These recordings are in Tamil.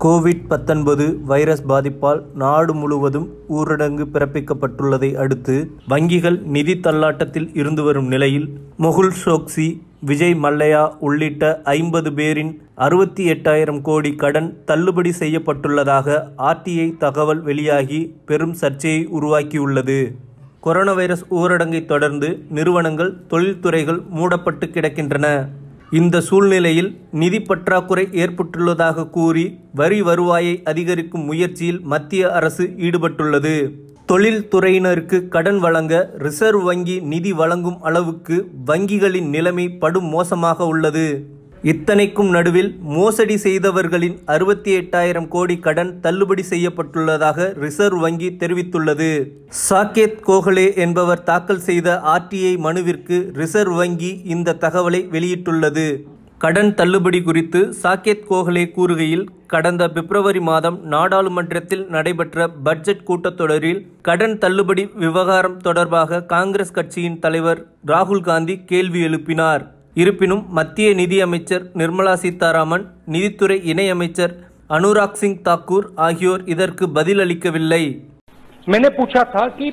கோவிட் பத்தொன்பது வைரஸ் பாதிப்பால் நாடு முழுவதும் ஊரடங்கு பிறப்பிக்கப்பட்டுள்ளதை அடுத்து வங்கிகள் நிதி தள்ளாட்டத்தில் இருந்து வரும் நிலையில் முகுல் சோக்சி விஜய் மல்லையா உள்ளிட்ட ஐம்பது பேரின் அறுபத்தி எட்டாயிரம் கோடி கடன் தள்ளுபடி செய்யப்பட்டுள்ளதாக ஆர்டிஐ தகவல் வெளியாகி பெரும் சர்ச்சையை உருவாக்கியுள்ளது கொரோனா வைரஸ் ஊரடங்கை தொடர்ந்து நிறுவனங்கள் தொழில்துறைகள் மூடப்பட்டு கிடக்கின்றன இந்த சூழ்நிலையில் நிதி பற்றாக்குறை ஏற்பட்டுள்ளதாக கூறி வரி வருவாயை அதிகரிக்கும் முயற்சியில் மத்திய அரசு ஈடுபட்டுள்ளது தொழில்துறையினருக்கு கடன் வழங்க ரிசர்வ் வங்கி நிதி வழங்கும் அளவுக்கு வங்கிகளின் நிலைமை படும் மோசமாக உள்ளது இத்தனைக்கும் நடுவில் மோசடி செய்தவர்களின் அறுபத்தி எட்டாயிரம் கோடி கடன் தள்ளுபடி செய்யப்பட்டுள்ளதாக ரிசர்வ் வங்கி தெரிவித்துள்ளது சாகேத் கோகலே என்பவர் தாக்கல் செய்த ஆர்டிஐ மனுவிற்கு ரிசர்வ் வங்கி இந்த தகவலை வெளியிட்டுள்ளது கடன் தள்ளுபடி குறித்து சாகேத் கோகலே கூறுகையில் கடந்த பிப்ரவரி மாதம் நாடாளுமன்றத்தில் நடைபெற்ற பட்ஜெட் கூட்டத்தொடரில் கடன் தள்ளுபடி விவகாரம் தொடர்பாக காங்கிரஸ் கட்சியின் தலைவர் ராகுல் காந்தி கேள்வி எழுப்பினார் இருப்பினும் மத்திய நிதியமைச்சர் நிர்மலா சீதாராமன் நிதித்துறை இணையமைச்சர் அனுராக் சிங் தாக்கூர் ஆகியோர் இதற்கு பதிலளிக்கவில்லை मैंने पूछा था कि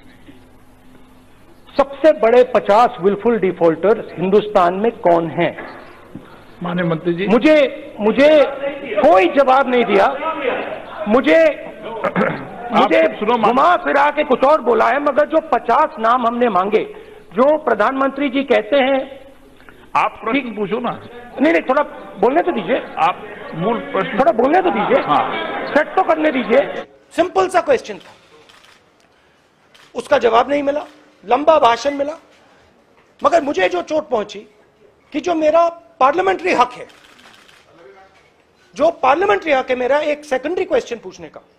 सबसे बड़े 50 विलफुल डिफॉल्टर्स हिंदुस्तान में कौन हैं माननीय मंत्री जी मुझे मुझे कोई जवाब नहीं दिया मुझे मुझे सुनो, मा- घुमा फिरा के कुछ और बोला है मगर जो 50 नाम हमने मांगे जो प्रधानमंत्री जी कहते हैं आप प्रश्न पूछो ना नहीं नहीं थोड़ा बोलने तो दीजिए आप मूल प्रश्न थोड़ा बोलने तो दीजिए हाँ। सेट तो करने दीजिए सिंपल सा क्वेश्चन था उसका जवाब नहीं मिला लंबा भाषण मिला मगर मुझे जो चोट पहुंची कि जो मेरा पार्लियामेंट्री हक है जो पार्लियामेंट्री हक है मेरा एक सेकेंडरी क्वेश्चन पूछने का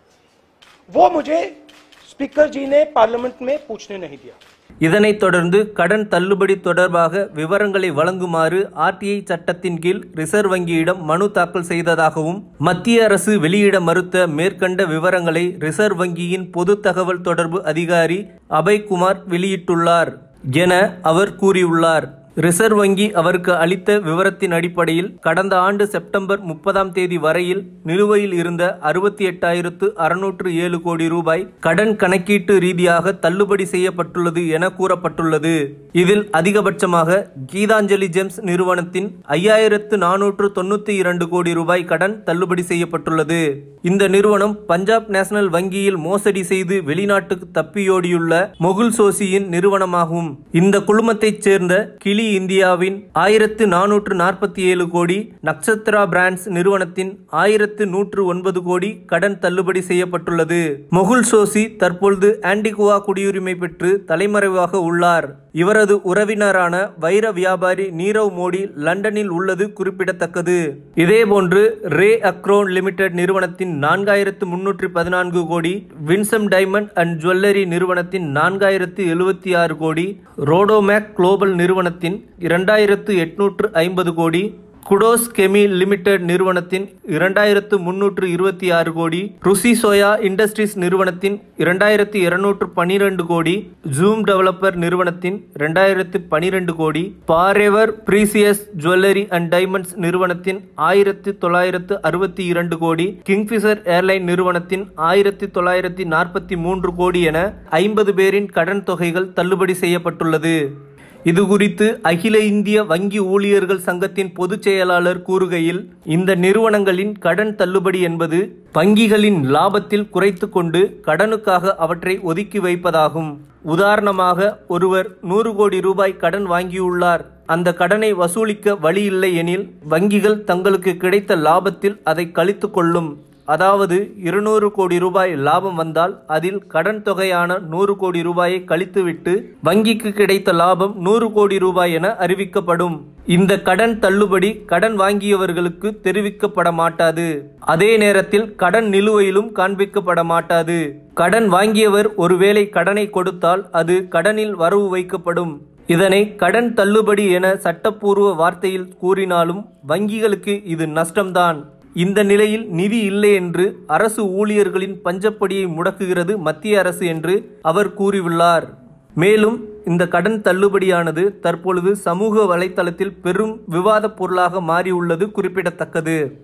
वो मुझे स्पीकर जी ने पार्लियामेंट में पूछने नहीं दिया இதனைத் தொடர்ந்து கடன் தள்ளுபடி தொடர்பாக விவரங்களை வழங்குமாறு ஆர்டிஐ சட்டத்தின் கீழ் ரிசர்வ் வங்கியிடம் மனு தாக்கல் செய்ததாகவும் மத்திய அரசு வெளியிட மறுத்த மேற்கண்ட விவரங்களை ரிசர்வ் வங்கியின் பொது தகவல் தொடர்பு அதிகாரி அபய்குமார் வெளியிட்டுள்ளார் என அவர் கூறியுள்ளார் ரிசர்வ் வங்கி அவருக்கு அளித்த விவரத்தின் அடிப்படையில் கடந்த ஆண்டு செப்டம்பர் முப்பதாம் தேதி வரையில் நிலுவையில் இருந்த அறுபத்தி எட்டாயிரத்து அறுநூற்று ஏழு கோடி ரூபாய் கடன் கணக்கீட்டு ரீதியாக தள்ளுபடி செய்யப்பட்டுள்ளது என கூறப்பட்டுள்ளது இதில் அதிகபட்சமாக கீதாஞ்சலி ஜெம்ஸ் நிறுவனத்தின் ஐயாயிரத்து நானூற்று தொண்ணூத்தி இரண்டு கோடி ரூபாய் கடன் தள்ளுபடி செய்யப்பட்டுள்ளது இந்த நிறுவனம் பஞ்சாப் நேஷனல் வங்கியில் மோசடி செய்து வெளிநாட்டுக்கு தப்பியோடியுள்ள மொகுல் சோசியின் நிறுவனமாகும் இந்த குழுமத்தைச் சேர்ந்த கிளி இந்தியாவின் ஆயிரத்து நானூற்று நாற்பத்தி ஏழு கோடி நக்ஷத்ரா பிராண்ட்ஸ் நிறுவனத்தின் ஆயிரத்து நூற்று ஒன்பது கோடி கடன் தள்ளுபடி செய்யப்பட்டுள்ளது மொகுல் சோசி தற்பொழுது ஆன்டிகுவா குடியுரிமை பெற்று தலைமறைவாக உள்ளார் இவரது உறவினரான வைர வியாபாரி நீரவ் மோடி லண்டனில் உள்ளது குறிப்பிடத்தக்கது இதேபோன்று ரே அக்ரோன் லிமிடெட் நிறுவனத்தின் நான்காயிரத்து முன்னூற்றி பதினான்கு கோடி வின்சம் டைமண்ட் அண்ட் ஜுவல்லரி நிறுவனத்தின் நான்காயிரத்து எழுபத்தி ஆறு கோடி ரோடோமேக் குளோபல் நிறுவனத்தின் இரண்டாயிரத்து எட்நூற்று ஐம்பது கோடி குடோஸ் கெமி லிமிடெட் நிறுவனத்தின் இரண்டாயிரத்து முன்னூற்று இருபத்தி ஆறு கோடி ருசி சோயா இண்டஸ்ட்ரீஸ் நிறுவனத்தின் இரண்டாயிரத்து இருநூற்று பனிரெண்டு கோடி ஜூம் டெவலப்பர் நிறுவனத்தின் இரண்டாயிரத்து பனிரெண்டு கோடி forever precious jewellery and diamonds நிறுவனத்தின் ஆயிரத்து தொள்ளாயிரத்து அறுபத்தி இரண்டு கோடி கிங்ஃபிஷர் ஏர்லைன் நிறுவனத்தின் ஆயிரத்தி தொள்ளாயிரத்தி நாற்பத்தி மூன்று கோடி என ஐம்பது பேரின் கடன் தொகைகள் தள்ளுபடி செய்யப்பட்டுள்ளது இது குறித்து அகில இந்திய வங்கி ஊழியர்கள் சங்கத்தின் பொதுச் செயலாளர் கூறுகையில் இந்த நிறுவனங்களின் கடன் தள்ளுபடி என்பது வங்கிகளின் லாபத்தில் குறைத்து கொண்டு கடனுக்காக அவற்றை ஒதுக்கி வைப்பதாகும் உதாரணமாக ஒருவர் நூறு கோடி ரூபாய் கடன் வாங்கியுள்ளார் அந்த கடனை வசூலிக்க வழி இல்லை எனில் வங்கிகள் தங்களுக்கு கிடைத்த லாபத்தில் அதை கழித்து கொள்ளும் அதாவது இருநூறு கோடி ரூபாய் லாபம் வந்தால் அதில் கடன் தொகையான நூறு கோடி ரூபாயை கழித்துவிட்டு வங்கிக்கு கிடைத்த லாபம் நூறு கோடி ரூபாய் என அறிவிக்கப்படும் இந்த கடன் தள்ளுபடி கடன் வாங்கியவர்களுக்கு தெரிவிக்கப்பட மாட்டாது அதே நேரத்தில் கடன் நிலுவையிலும் காண்பிக்கப்பட மாட்டாது கடன் வாங்கியவர் ஒருவேளை கடனை கொடுத்தால் அது கடனில் வரவு வைக்கப்படும் இதனை கடன் தள்ளுபடி என சட்டப்பூர்வ வார்த்தையில் கூறினாலும் வங்கிகளுக்கு இது நஷ்டம்தான் இந்த நிலையில் நிதி இல்லை என்று அரசு ஊழியர்களின் பஞ்சப்படியை முடக்குகிறது மத்திய அரசு என்று அவர் கூறியுள்ளார் மேலும் இந்த கடன் தள்ளுபடியானது தற்பொழுது சமூக வலைத்தளத்தில் பெரும் விவாதப் பொருளாக மாறியுள்ளது குறிப்பிடத்தக்கது